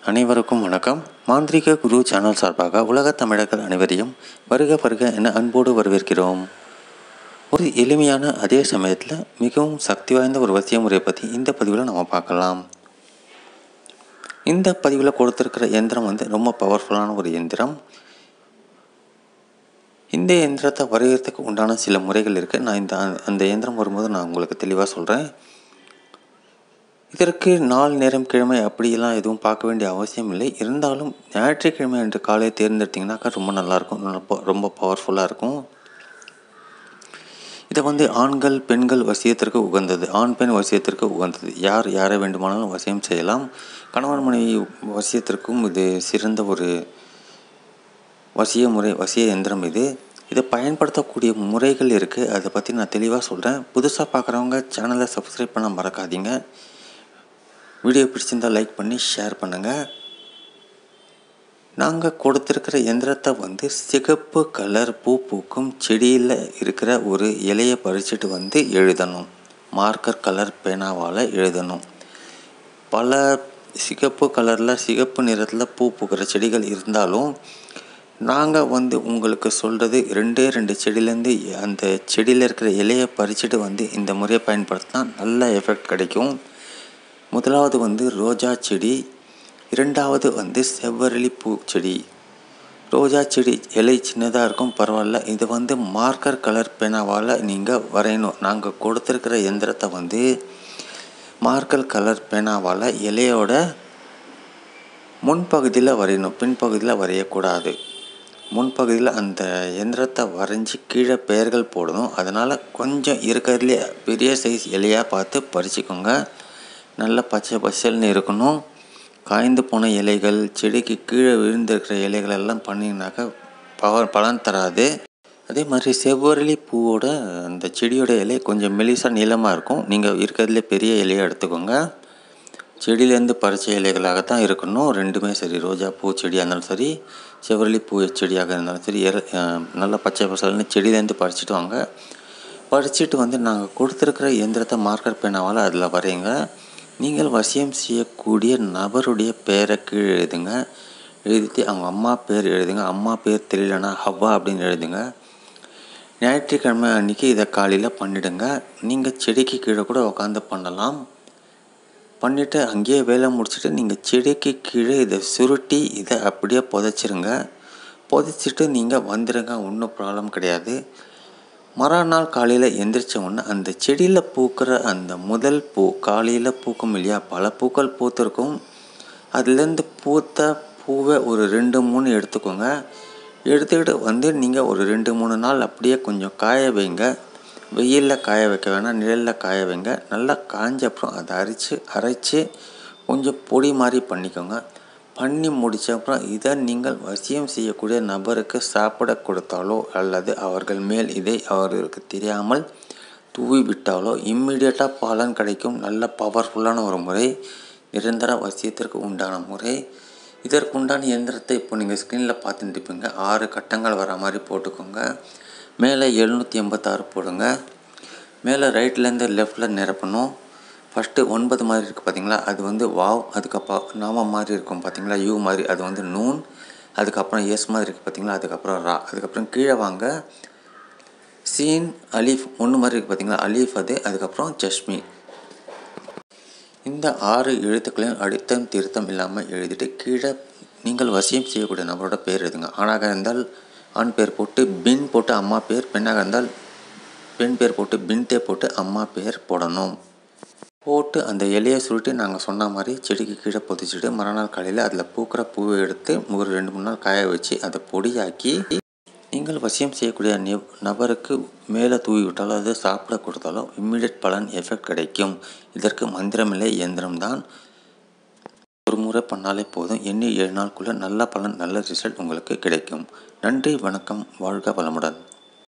அனைவருக்கும் வணக்கம் மாந்திரிக குரு சேனல் சார்பாக உலகத் தமிழர்கள் அனைவரையும் வருக வருக என அன்போடு வரவேற்கிறோம் ஒரு எளிமையான அதே சமயத்தில் மிகவும் சக்தி வாய்ந்த ஒரு வசிய முறையை பற்றி இந்த பதிவில் நம்ம பார்க்கலாம் இந்த பதிவில் கொடுத்துருக்கிற எந்திரம் வந்து ரொம்ப பவர்ஃபுல்லான ஒரு எந்திரம் இந்த எந்திரத்தை வரைகிறதுக்கு உண்டான சில முறைகள் இருக்குது நான் இந்த அந்த எந்திரம் வரும்போது நான் உங்களுக்கு தெளிவாக சொல்கிறேன் இதற்கு நாள் நேரம் கிழமை அப்படியெல்லாம் எதுவும் பார்க்க வேண்டிய அவசியம் இல்லை இருந்தாலும் ஞாயிற்றுக்கிழமை என்று காலையை தேர்ந்தெடுத்திங்கனாக்கா ரொம்ப நல்லாயிருக்கும் ரொம்ப ரொம்ப பவர்ஃபுல்லாக இருக்கும் இதை வந்து ஆண்கள் பெண்கள் வசியத்திற்கு உகந்தது ஆண் பெண் வசியத்திற்கு உகந்தது யார் யாரை வேண்டுமானாலும் வசியம் செய்யலாம் கணவன் மனைவி வசியத்திற்கும் இது சிறந்த ஒரு வசிய முறை வசிய எந்திரம் இது இதை பயன்படுத்தக்கூடிய முறைகள் இருக்குது அதை பற்றி நான் தெளிவாக சொல்கிறேன் புதுசாக பார்க்குறவங்க சேனலை சப்ஸ்கிரைப் பண்ண மறக்காதீங்க வீடியோ பிடிச்சிருந்தால் லைக் பண்ணி ஷேர் பண்ணுங்கள் நாங்கள் கொடுத்துருக்கிற எந்திரத்தை வந்து சிகப்பு கலர் பூ பூக்கும் செடியில் இருக்கிற ஒரு இலையை பறிச்சுட்டு வந்து எழுதணும் மார்க்கர் கலர் பேனாவால் எழுதணும் பல சிகப்பு கலரில் சிகப்பு நிறத்தில் பூ பூக்கிற செடிகள் இருந்தாலும் நாங்கள் வந்து உங்களுக்கு சொல்கிறது ரெண்டே ரெண்டு செடியிலேருந்து அந்த செடியில் இருக்கிற இலையை பறிச்சுட்டு வந்து இந்த முறையை பயன்படுத்தினா நல்ல எஃபெக்ட் கிடைக்கும் முதலாவது வந்து ரோஜா செடி இரண்டாவது வந்து செவ்வரளி பூ செடி ரோஜா செடி இலை சின்னதாக இருக்கும் பரவாயில்ல இது வந்து மார்க்கர் கலர் பேனாவால் நீங்கள் வரையணும் நாங்கள் கொடுத்துருக்கிற எந்திரத்தை வந்து மார்க்கர் கலர் பேனாவால் இலையோட முன்பகுதியில் வரையணும் பின்பகுதியில் வரையக்கூடாது முன்பகுதியில் அந்த எந்திரத்தை வரைஞ்சி கீழே பெயர்கள் போடணும் அதனால் கொஞ்சம் இருக்கிறதுலே பெரிய சைஸ் இலையாக பார்த்து பறிச்சுக்கோங்க நல்ல பச்சை பச்சல்னு இருக்கணும் காய்ந்து போன இலைகள் செடிக்கு கீழே விழுந்திருக்கிற இலைகள் எல்லாம் பண்ணிங்கனாக்கா பவர் பலன் தராது அதே மாதிரி செவ்வரளி பூவோட அந்த செடியோட இலை கொஞ்சம் மெலிசாக நீளமாக இருக்கும் நீங்கள் இருக்கிறதுலே பெரிய இலையை எடுத்துக்கோங்க செடியிலேருந்து பறிச்ச இலைகளாக தான் இருக்கணும் ரெண்டுமே சரி ரோஜா பூ செடியாக இருந்தாலும் சரி செவ்வரளி பூ செடியாக இருந்தாலும் சரி எர நல்லா பச்சை பசல்னு செடியிலேருந்து பறிச்சிட்டு வாங்க பறிச்சுட்டு வந்து நாங்கள் கொடுத்துருக்கிற எந்திரத்தை மார்க்கர் பேனாவால் அதில் வரையுங்க நீங்கள் வசியம் செய்யக்கூடிய நபருடைய பேரை கீழே எழுதுங்க எழுதிட்டு அவங்க அம்மா பேர் எழுதுங்க அம்மா பேர் தெரியலனா ஹவ்வா அப்படின்னு எழுதுங்க ஞாயிற்றுக்கிழமை அன்றைக்கி இதை காலையில் பண்ணிவிடுங்க நீங்கள் செடிக்கு கீழே கூட உட்காந்து பண்ணலாம் பண்ணிவிட்டு அங்கேயே வேலை முடிச்சுட்டு நீங்கள் செடிக்கு கீழே இதை சுருட்டி இதை அப்படியே புதைச்சிருங்க புதைச்சிட்டு நீங்கள் வந்துடுங்க ஒன்றும் ப்ராப்ளம் கிடையாது மறுநாள் காலையில் எந்திரிச்ச உடனே அந்த செடியில் பூக்கிற அந்த முதல் பூ காலையில் பூக்கும் இல்லையா பல பூக்கள் பூத்திருக்கும் அதுலேருந்து பூத்த பூவை ஒரு ரெண்டு மூணு எடுத்துக்கோங்க எடுத்துக்கிட்டு வந்து நீங்கள் ஒரு ரெண்டு மூணு நாள் அப்படியே கொஞ்சம் காய வைங்க வெயிலில் காய வைக்க வேணாம் நிழலில் காய வைங்க நல்லா காஞ்ச அப்புறம் அதை அரைச்சி அரைச்சி கொஞ்சம் பொடி மாதிரி பண்ணிக்கோங்க பண்ணி முடித்த அப்புறம் இதை நீங்கள் வசியம் செய்யக்கூடிய நபருக்கு சாப்பிட கொடுத்தாலோ அல்லது அவர்கள் மேல் இதை அவர்களுக்கு தெரியாமல் தூவி விட்டாலோ இம்மிடியட்டாக பலன் கிடைக்கும் நல்ல பவர்ஃபுல்லான ஒரு முறை நிரந்தர வசியத்திற்கு உண்டான முறை இதற்கு உண்டான எந்திரத்தை இப்போ நீங்கள் ஸ்க்ரீனில் பார்த்துட்டு இருப்பீங்க ஆறு கட்டங்கள் வர மாதிரி போட்டுக்கோங்க மேலே எழுநூற்றி எண்பத்தாறு போடுங்க மேலே ரைட்லேருந்து லெஃப்டில் நிரப்பணும் ஃபஸ்ட்டு ஒன்பது மாதிரி இருக்குது பார்த்தீங்களா அது வந்து வாவ் அதுக்கப்புறம் நாம மாதிரி இருக்கும் பார்த்தீங்களா யூ மாதிரி அது வந்து நூன் அதுக்கப்புறம் எஸ் மாதிரி இருக்குது பார்த்தீங்களா அதுக்கப்புறம் ரா அதுக்கப்புறம் கீழே வாங்க சீன் அலீஃப் ஒன்று மாதிரி இருக்குது பார்த்தீங்களா அலீஃப் அது அதுக்கப்புறம் ஜஷ்மி இந்த ஆறு எழுத்துக்களையும் அடித்தம் திருத்தம் இல்லாமல் எழுதிட்டு கீழே நீங்கள் வசியம் செய்யக்கூடிய நபரோட பேர் எழுதுங்க ஆணாக இருந்தால் ஆண் பேர் போட்டு பின் போட்டு அம்மா பேர் பெண்ணாக இருந்தால் பெண் பேர் போட்டு பின்தே போட்டு அம்மா பேர் போடணும் போட்டு அந்த இலையை சுருட்டி நாங்கள் சொன்ன மாதிரி செடிக்கு கீழே பொதிச்சுட்டு மறுநாள் காலையில் அதில் பூக்கிற பூவை எடுத்து ஒரு ரெண்டு மூணு நாள் காய வச்சு அதை பொடியாக்கி நீங்கள் வசியம் செய்யக்கூடிய நபருக்கு மேலே தூவி விட்டாலோ அது சாப்பிட கொடுத்தாலோ இம்மிடியட் பலன் எஃபெக்ட் கிடைக்கும் இதற்கு மந்திரமில்லை இயந்திரம்தான் ஒரு முறை பண்ணாலே போதும் எண்ணி ஏழு நாளுக்குள்ளே நல்ல பலன் நல்ல ரிசல்ட் உங்களுக்கு கிடைக்கும் நன்றி வணக்கம் வாழ்க வளமுடன்